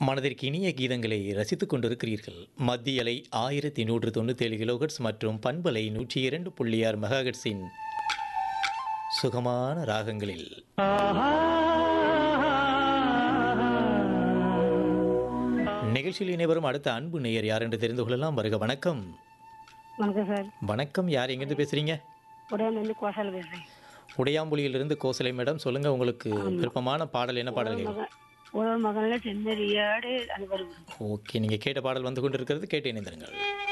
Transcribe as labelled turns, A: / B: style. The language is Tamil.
A: மனதிற்கு இனிய கீதங்களை ரசித்துக் கொண்டிருக்கிறீர்கள் மத்திய அலை ஆயிரத்தி நூற்று தொண்ணூத்தேழு கிலோகட்ஸ் மற்றும் பண்பலை நூற்றி இரண்டு புள்ளி ஆறு மெகாஹெட்ஸின் சுகமான ராகங்களில் நிகழ்ச்சியில் இணைவரும் அடுத்த அன்பு நேயர் யார் என்று தெரிந்து கொள்ளலாம் வருக வணக்கம்
B: வணக்கம் சார்
A: வணக்கம் யார் எங்கிருந்து பேசுறீங்க
B: உடையாந்து கோசால பேசுறேன்
A: உடையாம்புலியிலிருந்து கோசலை மேடம் சொல்லுங்க உங்களுக்கு விருப்பமான பாடல் என்ன பாடல் கேட்கும்
B: மகன் ஒரு மகன்ல செம்மறியாடு அது வருது
A: ஓகே நீங்க கேட்ட பாடல் வந்து கொண்டிருக்கிறது கேட்டு இணைந்திருங்கள்